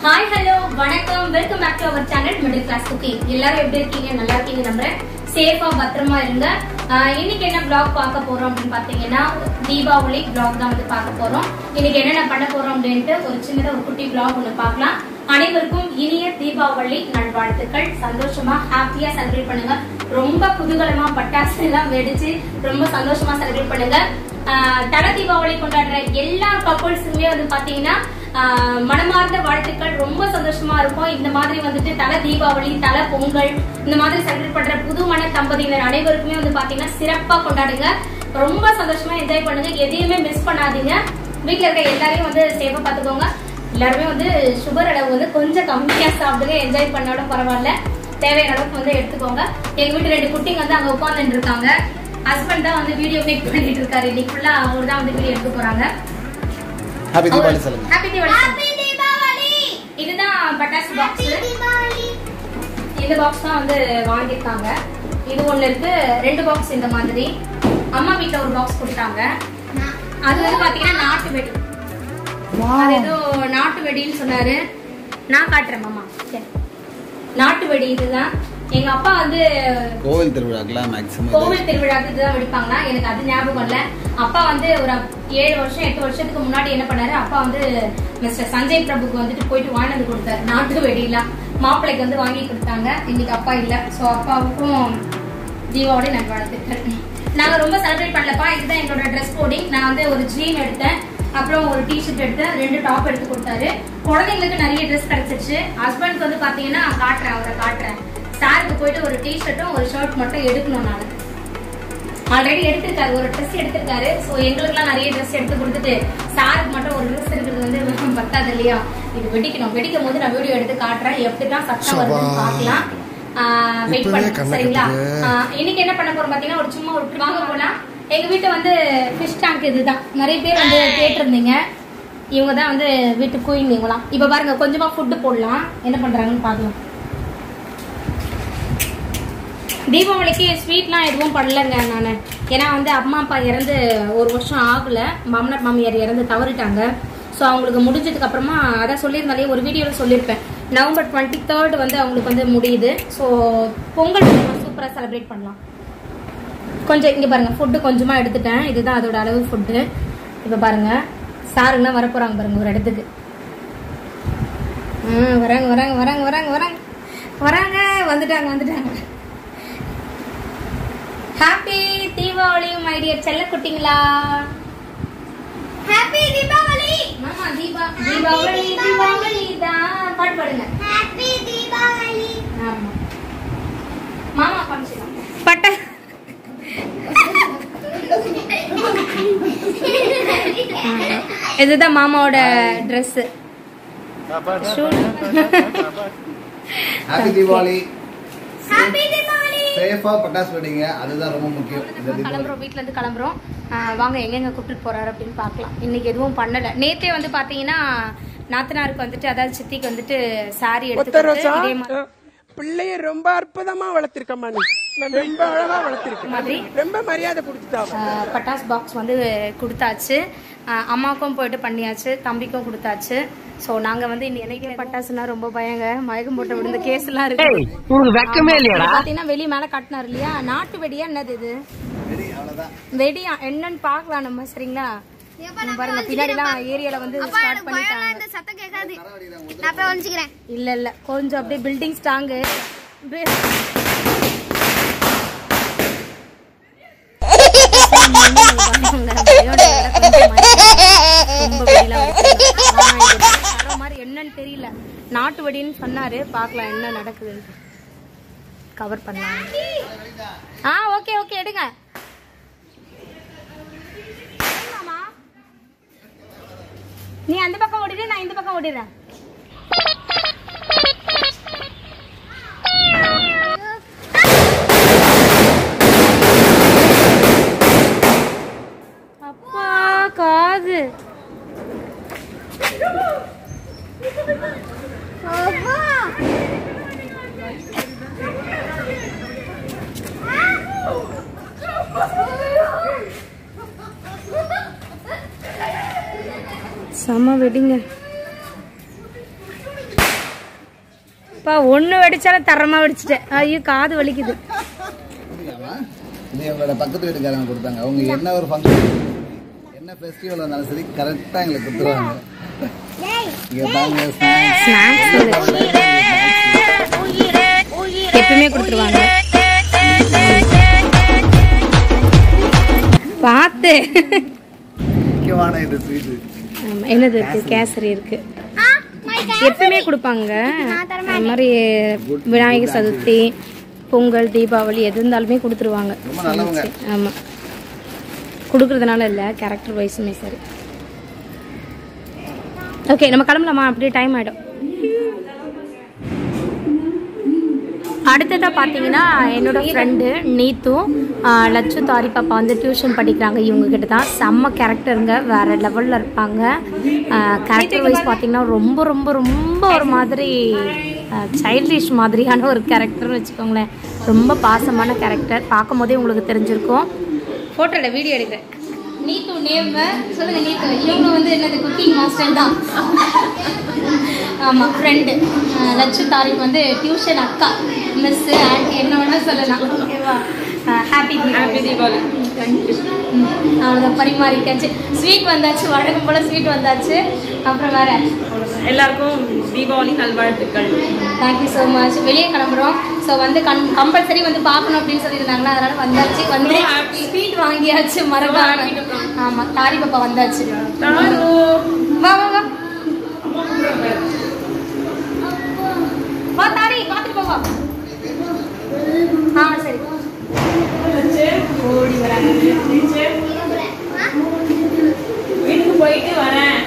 Hi hello வணக்கம் welcome back to our channel middle class cooking எல்லாரும் எப்படி இருக்கீங்க நல்லா இருக்கீங்க நம்புறேன் சேஃபா பத்திரமா இருங்க ஆஹ் இன்னைக்கு என்ன vlog பார்க்க போறோம் அப்படின்னு பாத்தீங்கன்னா தீபாவளி vlog தான் வந்து பார்க்க போறோம் இன்னைக்கு என்னென்ன பண்ண போறோம் அப்படின்ட்டு ஒரு சின்னதா ஒரு குட்டி vlog ஒன்று பார்க்கலாம் அனைவருக்கும் இனிய தீபாவளி நல்வாழ்த்துக்கள் சந்தோஷமா ஹாப்பியா செலிப்ரேட் பண்ணுங்க ரொம்ப குதூகலமா பட்டாசு எல்லாம் வெடிச்சு ரொம்ப சந்தோஷமா செலிப்ரேட் பண்ணுங்க ஆஹ் தல தீபாவளி கொண்டாடுற எல்லா கப்புள்ஸுமே வந்து பாத்தீங்கன்னா ஆஹ் மனமார்ந்த வாழ்த்துக்கள் ரொம்ப சந்தோஷமா இருக்கும் இந்த மாதிரி வந்துட்டு தல தீபாவளி தல பொங்கல் இந்த மாதிரி செலிப்ரேட் பண்ற புது மன தம்பதியினர் அனைவருக்குமே வந்து பாத்தீங்கன்னா சிறப்பா கொண்டாடுங்க ரொம்ப சந்தோஷமா என்ஜாய் பண்ணுங்க எதையுமே மிஸ் பண்ணாதீங்க வீட்ல இருக்க எல்லாரையும் வந்து சேஃபா பாத்துக்கோங்க எல்லாருமே வந்து சுகர் அளவு வந்து கொஞ்சம் கம்மியா சாப்பிடுங்க என்ஜாய் பண்ணாலும் பரவாயில்ல தேவையான அளவுக்கு வந்து எடுத்துக்கோங்க எங்க வீட்டு ரெண்டு குட்டிங்க வந்து அங்க உட்காந்துட்டு இருக்காங்க ஹஸ்பண்ட் தான் வந்து வீடியோ மேக் பண்ணிட்டு இருக்காரு இன்னைக்கு ஃபுல்லா அவர் தான் வந்து வீடியோ எடுக்க போறாங்க ஹாப்பி தீபாவளி சொல்லுங்க ஹாப்பி தீபாவளி இதுதான் பட்டாசு பாக்ஸ் இந்த பாக்ஸ் தான் வந்து வாங்கியிருக்காங்க இது ஒண்ணு இருக்கு ரெண்டு பாக்ஸ் இந்த மாதிரி அம்மா வீட்ல ஒரு பாக்ஸ் கொடுத்தாங்க அது வந்து பாத்தீங்கன்னா நாட்டு வெடி அது ஏதோ நாட்டு வெடின்னு சொன்னாரு நான் காட்டுறேன் மாமா சரி. நாட்டு வெடி இதுதான் எங்க அப்பா வந்து கோவில் திருவிழாக்கெல்லாம் மேக்ஸிமம் கோவில் திருவிழாக்கு இதுதான் வெடிப்பாங்களா எனக்கு அது ஞாபகம் இல்ல அப்பா வந்து ஒரு ஏழு வருஷம் எட்டு வருஷத்துக்கு முன்னாடி என்ன பண்ணாரு அப்பா வந்து மிஸ்டர் சஞ்சய் பிரபுக்கு வந்துட்டு போயிட்டு வாங்கி வந்து கொடுத்தாரு நாட்டு வெடிலாம் மாப்பிள்ளைக்கு வந்து வாங்கி கொடுத்தாங்க இன்னைக்கு அப்பா இல்ல சோ அப்பாவுக்கும் தீபாவளி நல்வாழ்த்துக்கள் நாங்க ரொம்ப செலிப்ரேட் பண்ணலப்பா இதுதான் என்னோட ட்ரெஸ் கோடிங் நான் வந்து ஒரு ஜீன் எடுத்தேன் அப்புறம் ஒரு டிஷர்ட் எடுத்தேன் ரெண்டு டாப் எடுத்து கொடுத்தாரு குழந்தைங்களுக்கு நிறைய ட்ரெஸ் கிடைச்சிச்சு ஹஸ்பண்ட்க்கு வந்து பாத்தீங்கன்னா காட்டுறேன் அவரை காட்டுறேன் சாருக்கு போயிட்டு ஒரு டிஷர்ட்டும் ஒரு ஷர்ட் மட்டும் எடுக்கணும் நான் ஆல்ரெடி எடுத்திருக்காரு ஒரு ட்ரெஸ் எடுத்திருக்காரு சோ எங்களுக்குலாம் நிறைய ட்ரெஸ் எடுத்து கொடுத்துட்டு சாருக்கு மட்டும் ஒரு ட்ரெஸ் இருக்கிறது வந்து பத்தாது இல்லையா இது வெடிக்கணும் வெடிக்கும் போது நான் வீடியோ எடுத்து காட்டுறேன் எப்படிதான் சத்தம் வருதுன்னு பார்க்கலாம் வெயிட் இப்பவே பண்ணுங்க கண்ணை சரிங்களா கட்டுது. ஆஹ் இன்னைக்கு என்ன பண்ண போறோம் பாத்தீங்கன்னா ஒரு சும்மா ஒரு trip வாங்க போலாம் எங்க வீட்டு வந்து ஃபிஷ் டேங்க் இதுதான் நிறைய பேர் வந்து கேட்டிருந்தீங்க இவங்க தான் வந்து வீட்டு குயின் இவங்களாம் இப்ப பாருங்க கொஞ்சமா ஃபுட்டு போடலாம் என்ன பண்றாங்கன்னு பார்க்கலாம் தீபாவளிக்கு ஸ்வீட்லாம் எதுவும் பண்ணலங்க நான் ஏன்னா வந்து அம்மா அப்பா இறந்து ஒரு வருஷம் ஆகல மாமனார் மாமியார் இறந்து தவறிட்டாங்க ஸோ அவங்களுக்கு முடிஞ்சதுக்கு அப்புறமா அதான் சொல்லியிருந்தாலே ஒரு வீடியோவில் சொல்லியிருப்பேன் நவம்பர் டுவெண்ட்டி தேர்ட் வந்து அவங்களுக்கு வந்து முடியுது ஸோ பொங்கல் சூப்பராக செலிப்ரேட் பண்ணலாம் கொஞ்சம் இங்கே பாருங்க ஃபுட்டு கொஞ்சமாக எடுத்துட்டேன் இதுதான் அதோட அளவு ஃபுட்டு இப்போ பாருங்க சாருங்களாம் வரப்போறாங்க பாருங்க ஒரு இடத்துக்கு ஆ வராங்க வராங்க வராங்க வராங்க வராங்க வராங்க வந்துட்டாங்க வந்துட்டாங்க ஹாப்பி தீபாவளி மை டியர் செல்ல குட்டிங்களா ஹாப்பி தீபாவளி மாமா தீபா தீபாவளி தீபாவளி தான் பாட்டு பாடுங்க ஹாப்பி தீபாவளி ஆமா மாமா காமிச்சிடலாம் பட்ட இதுதான் மாமாவோட Dress happy Deepavali happy Deepavali சேஃபா பட்டாசு வெடிங்க அதுதான் ரொம்ப முக்கியம் இந்த தீபாவளி கிளம்புறோம் வீட்ல இருந்து கிளம்புறோம் ஆஹ் வாங்க எங்கெங்க கூப்பிட்டு போறாரு அப்படின்னு பார்க்கலாம் இன்னைக்கு எதுவும் பண்ணல நேத்தே வந்து பாத்தீங்கன்னா நாத்தனாருக்கு வந்துட்டு அதாவது சித்திக்கு வந்துட்டு சாரி எடுத்து ஒத்த கொடுத்து ரோசா இதே மாதிரி பிள்ளைய ரொம்ப அற்புதமா வளர்த்திருக்கம்மா நீ ரொம்ப அழகா வளர்த்திருக்க மாதிரி ரொம்ப மரியாதை கொடுத்துட்டா ஆஹ் பட்டாஸ் பாக்ஸ் வந்து கொடுத்தாச்சு ஆஹ் அம்மாவுக்கும் போயிட்டு பண்ணியாச்சு தம்பிக்கும் கொடுத்தாச்சு ஸோ நாங்க வந்து இன்னி என்னைக்கு பட்டாசுனா ரொம்ப பயங்க மயக்கம் போட்டு விழுந்த கேஸ் எல்லாம் இருக்கு உனக்கு வெக்கமே இல்லையாடா பாத்தீங்கன்னா வெளிய மேல கட்டினார் இல்லையா நாட்டு வெடியா என்னது இது வெடியா என்னன்னு பார்க்கலாம் நம்ம சரிங்களா இங்க பாருங்க பின்னாடி எல்லாம் ஏரியால வந்து ஸ்டார்ட் பண்ணிட்டாங்க இந்த சத்தம் கேட்காது நான் போய் ஒழிச்சுக்கிறேன் இல்ல இல்ல கொஞ்சம் அப்படியே பில்டிங் ஸ்ட்ராங்கு என்னன்னு தெரியல நாட்டு வெடின்னு சொன்னாரு பார்க்கலாம் என்ன நடக்குது கவர் பண்ணலாம் ஆ ஓகே ஓகே எடுங்க மாமா. நீ அந்த பக்கம் ஓடிடு நான் இந்த பக்கம் ஓடிடுறேன் அப்பா காது செம வெடிங்க இப்போ ஒன்று வெடிச்சாலும் தரமாக வெடிச்சிட்டேன் ஐயோ காது வலிக்குது அப்படியாம்மா? இது எங்களோட பக்கத்து வீட்டுக்காரங்க கொடுத்தாங்க அவங்க என்ன ஒரு ஃபங்க்ஷன் என்ன ஃபெஸ்டிவல் வந்தாலும் சரி கரெக்டாக எங்களுக்கு கொடுத்துருவாங்க இங்கே பாருங்க ஸ்நாக்ஸ் எப்பவுமே கொடுத்துருவாங்க பார்த்து முக்கியமான இது ஸ்வீட்டு ஆமா, என்னது இருக்கு கேசரி இருக்கு எப்பவுமே கொடுப்பாங்க அந்த மாதிரி விநாயகர் சதுர்த்தி பொங்கல் தீபாவளி எது இருந்தாலுமே கொடுத்துருவாங்க ரொம்ப நல்லவங்க. ஆமா கொடுக்கறதுனால இல்லை கேரக்டர் வைஸுமே சரி ஓகே நம்ம கிளம்பலாமா அப்படியே டைம் ஆகிடும் அடுத்ததாக பார்த்தீங்கன்னா என்னோட ஃப்ரெண்டு நீத்து ஆஹ், லட்சு தாரி பாப்பா வந்து டியூஷன் படிக்கிறாங்க இவங்க கிட்ட தான் செம்ம கேரக்டருங்க வேற லெவலில் இருப்பாங்க கேரக்டர் வைஸ் பார்த்தீங்கன்னா ரொம்ப ரொம்ப ரொம்ப ஒரு மாதிரி சைல்டிஷ் மாதிரியான ஒரு கேரக்டர்னு வச்சுக்கோங்களேன் ரொம்ப பாசமான கேரக்டர் பார்க்கும் போதே உங்களுக்கு தெரிஞ்சிருக்கும் ஃபோட்டோவில் வீடியோ எடுக்கிறேன் நீத்து நேம் சொல்லுங்க நீத்து இவங்க வந்து என்னது குக்கிங் மாஸ்டர் தான் ஆமாம் ஃப்ரெண்டு லட்சு தாரிக் வந்து டியூஷன் அக்கா மிஸ் ஆண்டி என்ன வேணால் சொல்லலாம் ஓகேவா ஹாப்பி ஹாப்பி தீபாவளி அவ்வளோதான் பரிமாறிட்டாச்சு ஸ்வீட் வந்தாச்சு வழக்கம் போல் ஸ்வீட் வந்தாச்சு அப்புறம் வேற எல்லாருக்கும் தீபாவளி நல்வாழ்த்துக்கள் தேங்க்யூ ஸோ மச் வெளியே கிளம்புறோம் ஸோ வந்து கன் கம்பல்சரி வந்து பார்க்கணும் அப்படின்னு சொல்லியிருந்தாங்களா அதனால வந்தாச்சு வந்து ஸ்வீட் வாங்கியாச்சு மறக்காம ஆமாம் தாரி பாப்பா வந்தாச்சு தாரு வா வா வா வா தாரி பார்த்துட்டு போவா ஆ சரி ஓடி வராங்க வீட்டுக்கு போயிட்டு வரேன்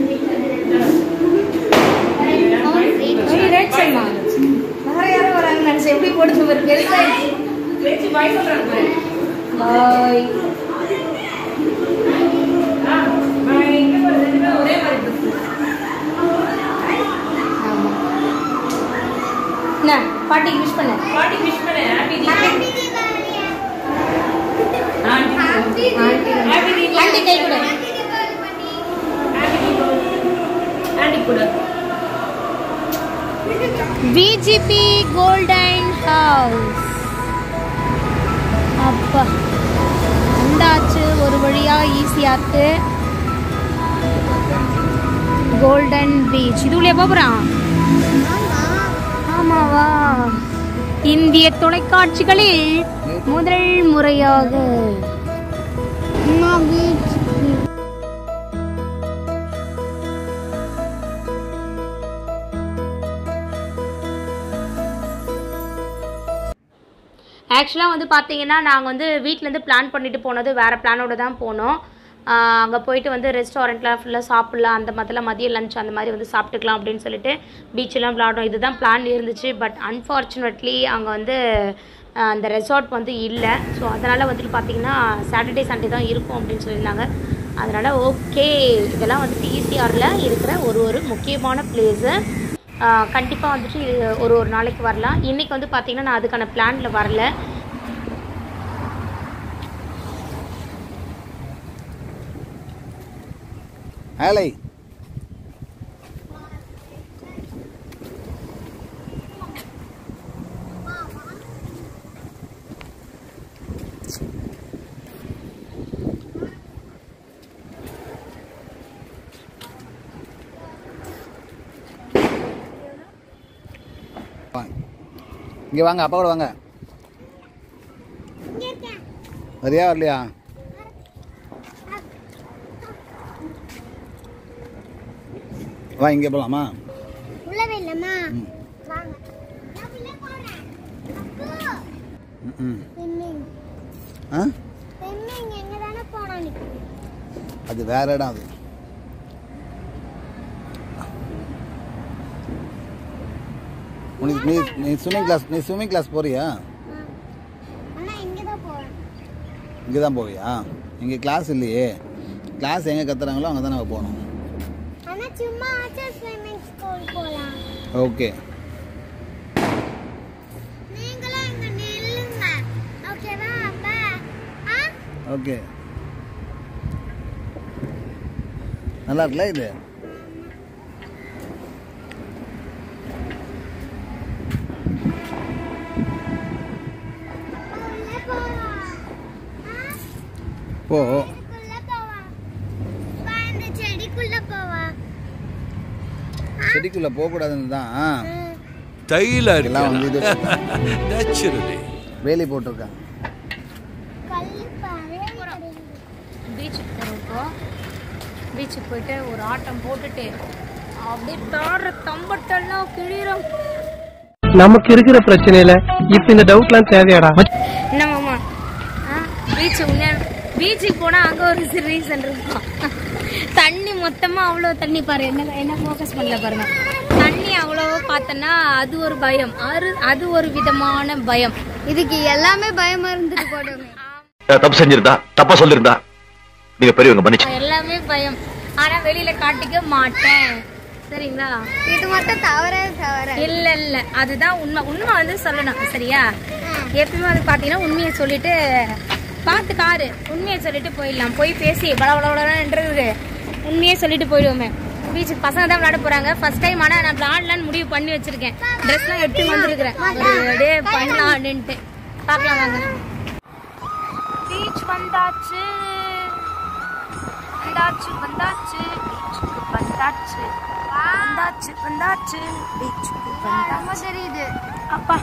ஏய், ரேச்சல்மா. வேற யாரும் வராங்கன்னு நினைச்சேன். எப்படி போடுது பாரு, பெருசா இருக்கு. பேச்சு பாய் சொல்றாங்க பாரு. Bye. பாய் எங்க போறது ரெண்டு பேரும் ஒரே மாதிரி dress. ஆமா. என்ன, பாட்டிக்கு விஷ் பண்ண பாட்டி விஷ் பண்ண happy Deepavali aunty aunty happy Deepavali aunty கை கொடு ஹாப்பி தீபாவளி ஆண்டி கூட விஜிபி கோல்டன் ஹவுஸ் அப்பா வந்தாச்சு ஒரு வழியா ஈஸியாத்து கோல்டன் பீச் இது உள்ளே போகிறான் ஆமாவா இந்திய தொலைக்காட்சிகளில் முதல் முறையாக ஆக்சுவலாக வந்து பார்த்தீங்கன்னா நாங்கள் வந்து வீட்டிலேருந்து பிளான் பண்ணிட்டு போனது வேறு பிளானோட தான் போனோம் அங்கே போயிட்டு வந்து ரெஸ்டாரண்ட்டில் ஃபுல்லாக சாப்பிட்லாம் அந்த மாதிரிலாம் மதிய லஞ்ச் அந்த மாதிரி வந்து சாப்பிட்டுக்கலாம் அப்படின்னு சொல்லிட்டு பீச்செல்லாம் விளாடணும் இதுதான் பிளான் இருந்துச்சு பட் அன்ஃபார்ச்சுனேட்லி அங்கே வந்து ஆஹ், அந்த ரெசார்ட் வந்து இல்லை ஸோ அதனால் வந்துட்டு பார்த்தீங்கன்னா சாட்டர்டே சண்டே தான் இருக்கும் அப்படின்னு சொல்லியிருந்தாங்க அதனால் ஓகே இதெல்லாம் வந்துட்டு ஈசிஆரில் இருக்கிற ஒரு ஒரு முக்கியமான பிளேஸு கண்டிப்பாக வந்துட்டு இது ஒரு ஒரு நாளைக்கு வரலாம் இன்றைக்கி வந்து பார்த்தீங்கன்னா நான் அதுக்கான பிளானில் வரல ஆலை வாங்க இங்கே வாங்க அப்பா கூட வாங்க வரியா வரலையா வா இங்கே போகலாமா உள்ளவே இல்லம்மா ம். வாங்க நான் உள்ள போறேன் அப்பு ம் ஸ்விம்மிங் ஆ ஸ்விம்மிங் எங்க தானே போனா நீ அது வேற இடம் அது உனக்கு நீ நீ ஸ்விம்மிங் கிளாஸ் நீ ஸ்விம்மிங் கிளாஸ் போறியா ஆனா இங்க தான் போறேன் இங்கே தான் போவியா இங்கே கிளாஸ் இல்லையே கிளாஸ் எங்கே கத்துறாங்களோ அங்கே தான் நம்ம போகணும் ஆனா சும்மா ஆச்சர் ஸ்விம்மிங் ஸ்கூல் போலாம் ஓகே நீங்களும் இங்க நில்லுங்க ஓகேவா அப்பா ஆ ஓகே நல்லா இருக்குல்ல இது போ உள்ள போவா வா இந்த செடிக்குள்ள போவா செடிக்குள்ள போக கூடாதுன்னு தான் தைலா எல்லாம் வந்து இது நேச்சுரலி வேலி போட்டிருக்காங்க கல்லு பாரு பீச்சுக்கு போகிறோம் பீச்சுக்கு போயிட்டு ஒரு ஆட்டம் போட்டுட்டு அப்படியே தாடுற தம்பட்டெல்லாம் கிழிறோம் நமக்கு இருக்கிற பிரச்சனையில இப்ப இந்த டவுட்லாம் தேவையாடா என்ன மாமா பீச் உண்மையா பீச்சுக்கு போனால் அங்கே ஒரு ரீசன் இருக்கும் தண்ணி மொத்தமாக அவ்வளோ தண்ணி பாரு என்ன என்ன ஃபோக்கஸ் பண்ணல பாருங்க தண்ணி அவ்வளோ பார்த்தோன்னா அது ஒரு பயம் அது அது ஒரு விதமான பயம் இதுக்கு எல்லாமே பயமா இருந்துட்டு போடுங்க தப்பு செஞ்சிருந்தா தப்பா சொல்லிருந்தா நீங்க பெரியவங்க மன்னிச்சு எல்லாமே பயம் ஆனா வெளியில காட்டிக்க மாட்டேன் சரிங்களா இது மட்டும் தவறே தவற இல்ல இல்ல அதுதான் உண்மை உண்மை வந்து சொல்லணும் சரியா எப்பயுமே வந்து பாத்தீங்கன்னா உண்மையை சொல்லிட்டு பார்த்து காரு உண்மையை சொல்லிட்டு போயிடலாம் போய் பேசி பல பலன்றது உண்மையை சொல்லிட்டு போயிடுவோமே பீச்சுக்கு பசங்க தான் விளையாட போறாங்க ஃபர்ஸ்ட் டைம் ஆனா நான் விளையாடலான்னு முடிவு பண்ணி வச்சிருக்கேன் ட்ரெஸ் எல்லாம் எடுத்து வந்திருக்கிறேன் ஒரு டே பண்ணலாம் அப்படின்ட்டு பார்க்கலாம் வாங்க பீச் வந்தாச்சு வந்தாச்சு வந்தாச்சு பீச்சுக்கு வந்தாச்சு வந்தாச்சு வந்தாச்சு பீச்சுக்கு வந்தாச்சு தெரியுது அப்பா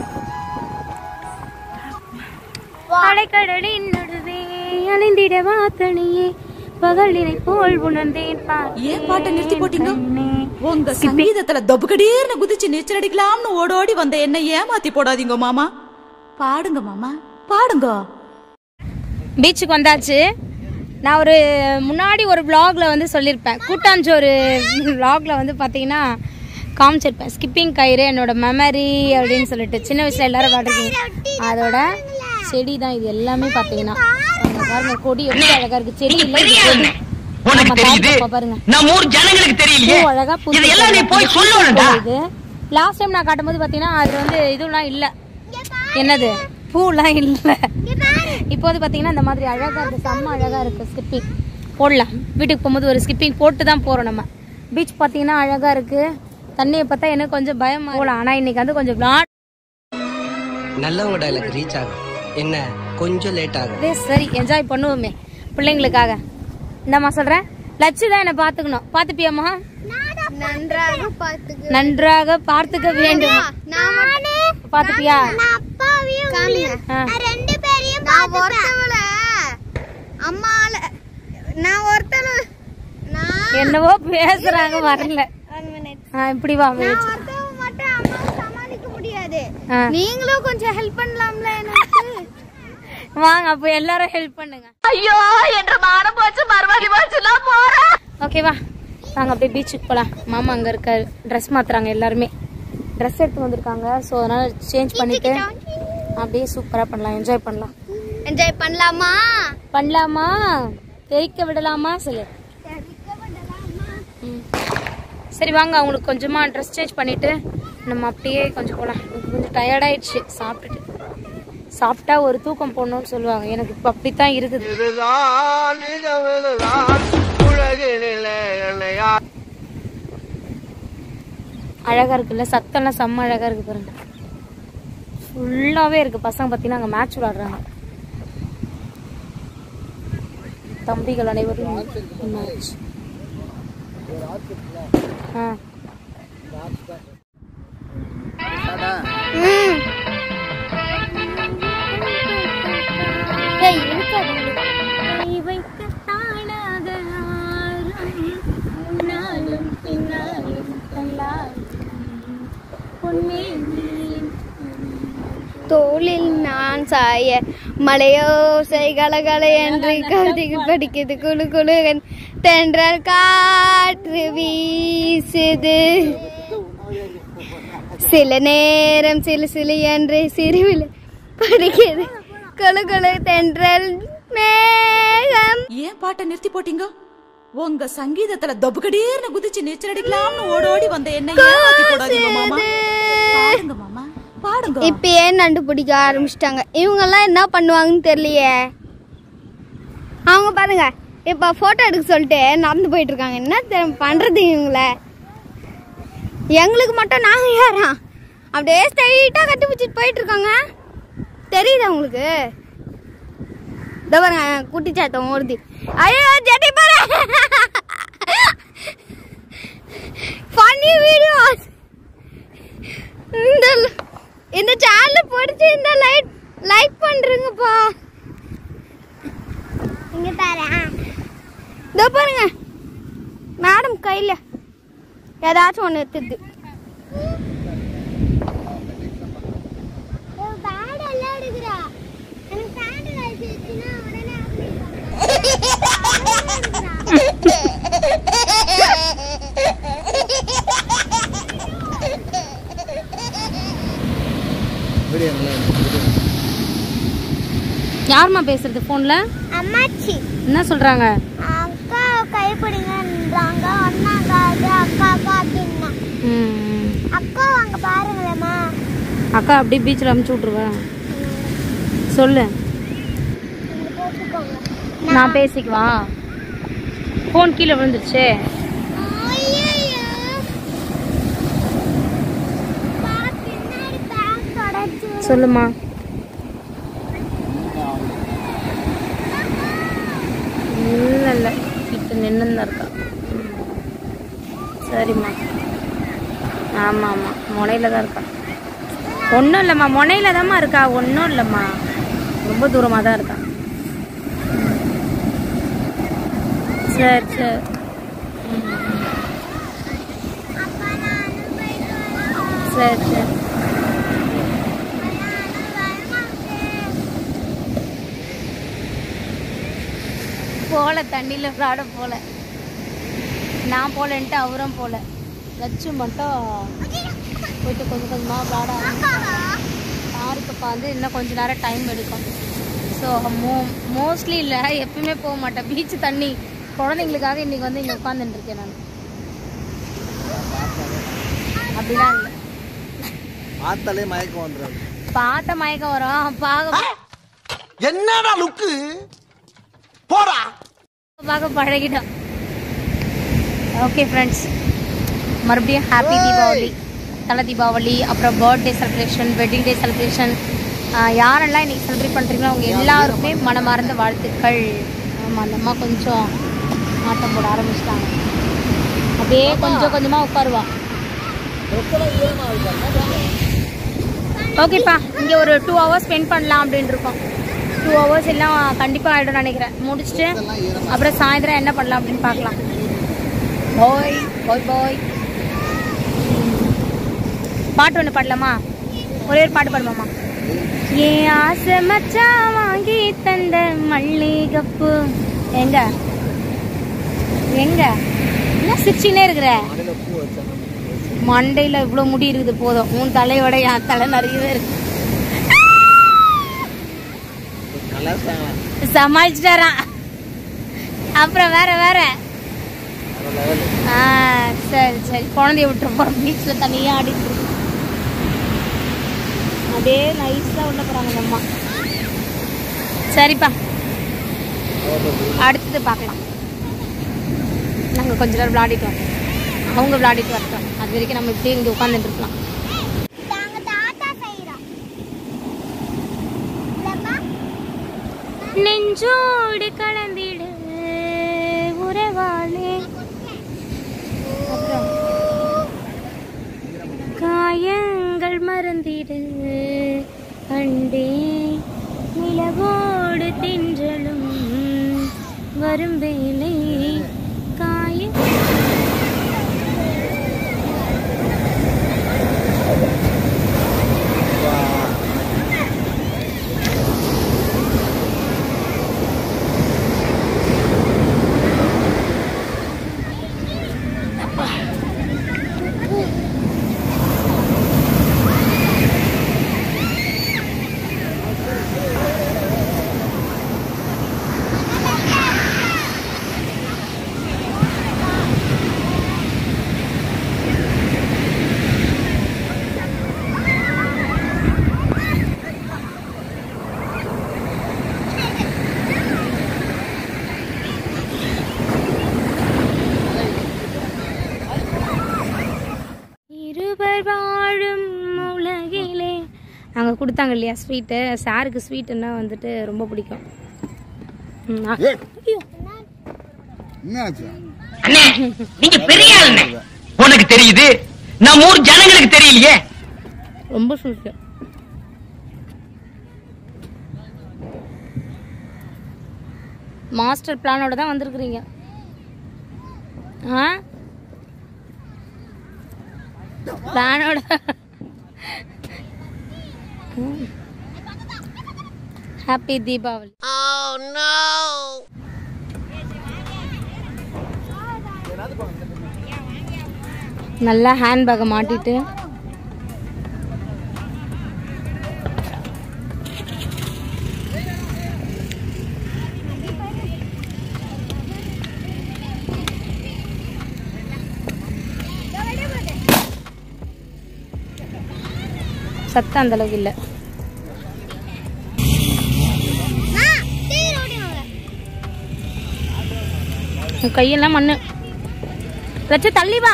அலைக்கடலின் நடுவே அணிந்திடவா தனியே பகலினை போல் உணர்ந்தேன் ஏன் பாட்டை நிறுத்தி போட்டீங்க உங்க சங்கீதத்துல தொபுகடீர்னு குதிச்சு நீச்சல் அடிக்கலாம்னு ஓடோடி வந்த என்ன ஏமாத்தி போடாதீங்க மாமா பாடுங்க மாமா பாடுங்க பீச்சுக்கு வந்தாச்சு நான் ஒரு முன்னாடி ஒரு vlogல வந்து சொல்லியிருப்பேன் கூட்டாஞ்சோறு vlogல வந்து பார்த்தீங்கன்னா காமிச்சிருப்பேன் ஸ்கிப்பிங் கயிறு என்னோட மெமரி அப்படின்னு சொல்லிட்டு சின்ன வயசுல எல்லாரும் விளாடுறீங்க அதோட செடி தான் இது எல்லாமே பார்த்தீங்கன்னா அங்க பாருங்க கொடி எப்படி அழகா இருக்கு செடி இல்ல இது கொடி உனக்கு ஆமா, தெரியுது தாத்தா பாருங்க நம்ம ஊர் ஜனங்களுக்கு பூ தெரியலையே அழகா பூத்து இதெல்லாம் நீ கிடக்கு. போய் சொல்லணும்டா இது லாஸ்ட் டைம் நான் காட்டும்போது பார்த்தீங்கன்னா அது வந்து இதுலாம் இல்ல என்னது பூலாம் இல்ல இப்போ வந்து பார்த்தீங்கன்னா இந்த மாதிரி அழகா இருக்கு செம்ம அழகா இருக்கு ஸ்கிப்பிங் போடலாம் வீட்டுக்கு போகும்போது ஒரு ஸ்கிப்பிங் போட்டு தான் போறோம் நம்ம பீச் பார்த்தீங்கன்னா அழகா இருக்கு தண்ணியை பார்த்தா எனக்கு கொஞ்சம் பயமா போகலாம் ஆனா இன்னைக்கு வந்து கொஞ்சம் விளாட் நல்லவங்க டைலாக் ரீச் ஆகும் என்ன கொஞ்சம் லேட் ஆகும் அதே சரி என்ஜாய் பண்ணுவோமே பிள்ளைங்களுக்காக என்னம்மா சொல்றேன் லட்சு தான் என்ன பாத்துக்கணும் பாத்துப்பியாம்மா நன்றாக பார்த்துக்க நன்றாக பார்த்துக்க வேண்டும் நானே பாத்துப்பியா நான் அப்பாவையும் உங்களையும், ஆ. நான் ரெண்டு பேரையும் நான் ஒருத்தவள அம்மால நான் ஒருத்தவ நான் என்னவோ பேசுறாங்க வரல one minute. ஆ, இப்படி வா நான் ஒருத்தவ மட்டும் அம்மாவை சமாளிக்க முடியாது ஆ. நீங்களும் கொஞ்சம் ஹெல்ப் பண்ணலாம்ல எனக்கு வாங்க அப்ப எல்லாரும் ஹெல்ப் பண்ணுங்க ஐயோ என்ற மானம் போச்சு மறுபடி போச்சுலாம் போறேன் ஓகேவா வாங்க அப்படியே பீச்சுக்கு போலாம் மாமா அங்க இருக்காரு ட்ரெஸ் மாத்துறாங்க எல்லாருமே ட்ரெஸ் எடுத்து வந்திருக்காங்க ஸோ அதனால சேஞ்ச் பண்ணிட்டு அப்படியே சூப்பரா பண்ணலாம் என்ஜாய் பண்ணலாம் என்ஜாய் பண்ணலாமா பண்ணலாமா தெரிக்க விடலாமா சொல்லு ம். சரி வாங்க அவங்களுக்கு கொஞ்சமா ட்ரெஸ் சேஞ்ச் பண்ணிட்டு நம்ம அப்படியே கொஞ்சம் போகலாம் எனக்கு கொஞ்சம் டயர்ட் ஆயிடுச்சு சாப்பிட்டுட்டு சாப்பிட்டா ஒரு தூக்கம் போடணும்னு சொல்லுவாங்க எனக்கு இப்போ அப்படித்தான் இருக்குது அழகா இருக்குல்ல சத்தம்லாம் செம்ம அழகா இருக்கு பாருங்க ஃபுல்லாவே இருக்கு பசங்க பார்த்தீங்கன்னா அங்கே மேட்ச் விளாடுறாங்க தம்பிகள் அனைவரும் மேட்ச் ஆ ஏய் இருக்காது கை வைக்க தாழாத ஆரம், முன்னாலும் பின்னாலும் தள்ளாடும் பொன்மேனியின் தோளில் நான் சாய மலையோசை கலகல என்று கவிதைக்கு படிக்குது குழு குழு தென்றல் காற்று வீசுது சில நேரம் சிலு சிலு என்று சிறுவில் படிக்குது குழு குழு தென்றல் மேகம் ஏன் பாட்டை நிறுத்தி போட்டீங்க உங்க சங்கீதத்துல தொபுகடீர்னு குதிச்சு நீச்சல் அடிக்கலாம்னு ஓடோடி வந்த என்ன ஏமாத்தி போடாதீங்க மாமா பாடுங்க மாமா பாடுங்க இப்ப ஏன் நண்டு பிடிக்க ஆரம்பிச்சிட்டாங்க இவங்கெல்லாம் என்ன பண்ணுவாங்கன்னு தெரியலையே அவங்க பாருங்க இப்ப போட்டோ எடுக்க சொல்லிட்டு நடந்து போயிட்டு இருக்காங்க என்ன தெரி- பண்றது இவங்கள எங்களுக்கு மட்டும் நாங்க யாரா அப்படியே ஸ்ட்ரைட்டா கட்டி பிடிச்சிட்டு போயிட்டு இருக்காங்க தெரியுதா உங்களுக்கு இதோ பாருங்க குட்டி சாட்டம் ஓடுது ஐயோ ஜெட்டி பாரு ஃபன்னி வீடியோஸ் இந்த இந்த சேனல் பிடிச்சி இந்த லைக் லைக் பண்றீங்கப்பா இங்க பாரு இதோ பாருங்க மேடம் கையில ஏதாச்சும் ஒன்று எடுத்துது வீடியோ நல்லா இருக்கு. யாரும்மா பேசுறது ஃபோன்ல அம்மாச்சி என்ன சொல்றாங்க அக்கா கைப்பிடிங்கன்றாங்க ஒன்னாங்க அது அக்கா அக்கா அப்படின்னா ம், அக்கா வாங்க பாருங்களேம்மா அக்கா அப்படியே பீச்சில் அமுச்சு விட்ருவேன் சொல்லு இங்க போட்டுக்கோங்க நான் பேசிக்குவா ஃபோன் கீழே விழுந்துருச்சு ஐயையோ. பா, பின்னாடி பேக் தொடச்சு விடு. சொல்லுமா இல்லை இல்லை கிட்ட நின்று தான் இருக்கா ம். சரிம்மா ஆமாம் ஆமாம் முனையில் தான் இருக்கா ஒன்றும் இல்லைம்மா முனையில் தான்மா இருக்கா ஒன்றும் இல்லைம்மா ரொம்ப தூரமாக தான் இருக்கா சரி சரி சரி சரி போல தண்ணியில் விளாட போல நான் போலன்ட்டு அவரும் போல லட்சு மட்டும் போயிட்டு கொஞ்சம் கொஞ்சமாக விளாட யாருக்கு வந்து இன்னும் கொஞ்ச நேரம் டைம் எடுக்கும் ஸோ மோ மோஸ்ட்லி இல்லை எப்பயுமே போக மாட்டேன் பீச் தண்ணி குழந்தைங்களுக்காக இன்னைக்கு வந்து இங்கே உட்காந்துட்டு இருக்கேன் நான் அப்படிலாம் இல்லை பார்த்தாலே மயக்கம் வந்துடும் பார்த்த மயக்கம் வரும் பார்க்க என்னடா லுக்கு போடா பார்க்க பழகிட்டோம் ஓகே ஃப்ரெண்ட்ஸ் மறுபடியும் ஹாப்பி தீபாவளி தலை தீபாவளி அப்புறம் birthday celebration wedding day celebration யாரெல்லாம் இன்னைக்கு செலிப்ரேட் பண்ணுறீங்களோ அவங்க எல்லாருக்குமே மனமார்ந்த வாழ்த்துக்கள் ஆமாம் அந்த அம்மா கொஞ்சம் ஆட்டம் போட ஆரம்பிச்சிட்டாங்க அப்படியே கொஞ்சம் கொஞ்சமாக உட்காருவா ஓகேப்பா இங்கே ஒரு டூ ஹவர்ஸ் ஸ்பெண்ட் பண்ணலாம் அப்படின்னு இருக்கோம் டூ ஹவர்ஸ் எல்லாம் கண்டிப்பாக ஆகிடும் நினைக்கிறேன் முடிச்சுட்டு அப்புறம் சாயந்தரம் என்ன பண்ணலாம் அப்படின்னு பார்க்கலாம் பாய் பாய் பாய் பாட்டு ஒன்று பாடலாமா ஒரே ஒரு பாட்டு பாடுமாமா ஏன் ஆசை மச்சான் வாங்கி தந்த மல்லிகைப்பூ எங்க எங்க என்ன சிரிச்சுனே இருக்கிற மண்டையில் இவ்வளோ முடி இருக்குது போதும் உன் தலையோட என் தலை நிறையவே இருக்கு சமாளிச்சுட்டாரான் அப்புறம் வேற வேற ஆ சரி சரி குழந்தைய விட்டுரு போகிறோம் பீச்சில் தனியாக ஆடிட்டு இருக்கு அப்படியே நைஸாக உள்ள போகிறாங்க இந்த அம்மா சரிப்பா அடுத்தது பார்க்கலாம் நாங்கள் கொஞ்ச நேரம் விளையாடிட்டு வரோம் அவங்க விளையாடிட்டு வரட்டும் அது வரைக்கும் நம்ம இப்படியே இங்கே உட்காந்துட்டு இருக்கலாம் நாங்க தாத்தா செய்யறோம் இல்லம்மா நெஞ்சோடு கலந்திடு உறவாளே அப்புறம் காயங்கள் மறந்திடு அண்டே நிலவோடு தின்றலும் வரும் வேலை காய இருவர் வாழும் உலகிலே அங்கே கொடுத்தாங்க இல்லையா ஸ்வீட்டு சாருக்கு ஸ்வீட்டுன்னா வந்துட்டு ரொம்ப பிடிக்கும் ம், ஆ. ஏய். என்ன ஆச்சு அண்ணே நீங்க பெரிய ஆளுண்ணே உனக்கு தெரியுது நம்ம ஊர் ஜனங்களுக்கு தெரியலையே ரொம்ப சுருக்கு மாஸ்டர் பிளானோட தான் வந்திருக்கிறீங்க ஆ பிளானோட ஹாப்பி தீபாவளி நல்லா ஹேண்ட்பேக்கை மாட்டிட்டு சத்தம் அந்த அளவுக்கு இல்லை உன் கையெல்லாம் மண்ணு ரச்ச தள்ளி வா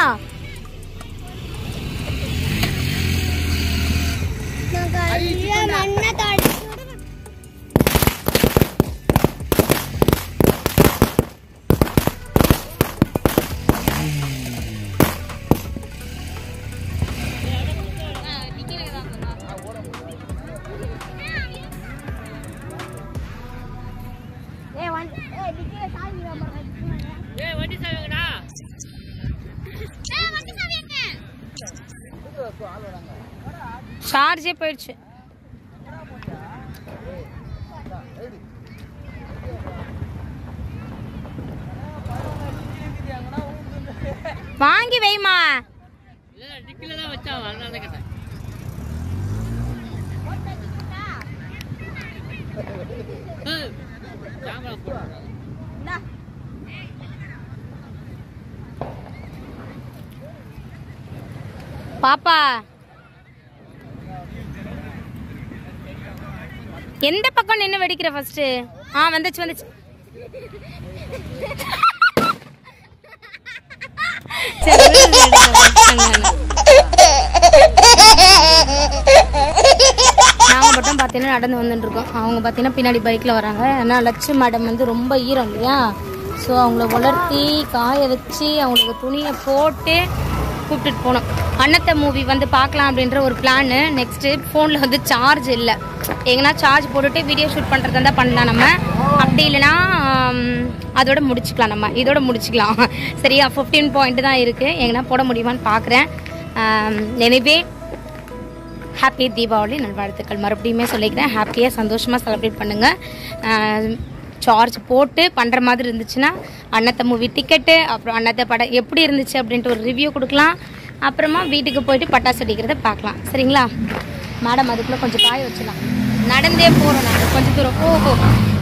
சார்ஜே போயிடுச்சு வாங்கி வைமா பாப்பா எந்த பக்கம் நின்று வெடிக்கிற ஃபர்ஸ்ட் ஆ வந்துச்சு வந்துச்சு சரி, விடு, விடு, விடு, நாங்க மட்டும் பார்த்தீங்கன்னா நடந்து வந்துட்டு இருக்கோம் அவங்க பார்த்தீங்கன்னா பின்னாடி பைக்கில் வராங்க ஏன்னா லட்சு மேடம் வந்து ரொம்ப ஈரம் இல்லையா ஸோ அவங்கள உலர்த்தி காய வச்சு அவங்களுக்கு துணியை போட்டு கூப்பிட்டுட்டு போனோம் அன்னத்தை மூவி வந்து பார்க்கலாம் அப்படின்ற ஒரு பிளானு நெக்ஸ்ட்டு ஃபோனில் வந்து சார்ஜ் இல்லை எங்கன்னா சார்ஜ் போட்டுட்டு வீடியோ ஷூட் பண்ணுறதா இருந்தால் பண்ணலாம் நம்ம அப்படி இல்லைன்னா ஆம், அதோட முடிச்சுக்கலாம் நம்ம இதோட முடிச்சுக்கலாம் சரியா ஃபிஃப்டீன் பாயிண்ட் தான் இருக்குது எங்கன்னா போட முடியுமான்னு பார்க்குறேன் எனிவே ஹாப்பி தீபாவளி நல்வாழ்த்துக்கள் மறுபடியுமே சொல்லிக்கிறேன் ஹாப்பியாக சந்தோஷமாக செலிப்ரேட் பண்ணுங்கள் சார்ஜ் போட்டு பண்ணுற மாதிரி இருந்துச்சுன்னா அன்னத்தை மூவி டிக்கெட்டு அப்புறம் அன்னத்தை படம் எப்படி இருந்துச்சு அப்படின்ட்டு ஒரு ரிவ்யூ கொடுக்கலாம் அப்புறமா வீட்டுக்கு போயிட்டு பட்டாசு அடிக்கிறத பார்க்கலாம் சரிங்களா மேடம் அதுக்குள்ளே கொஞ்சம் காய வச்சிடலாம் நடந்தே போகிறோம் நாங்கள் கொஞ்சம் தூரம் ஓஹோ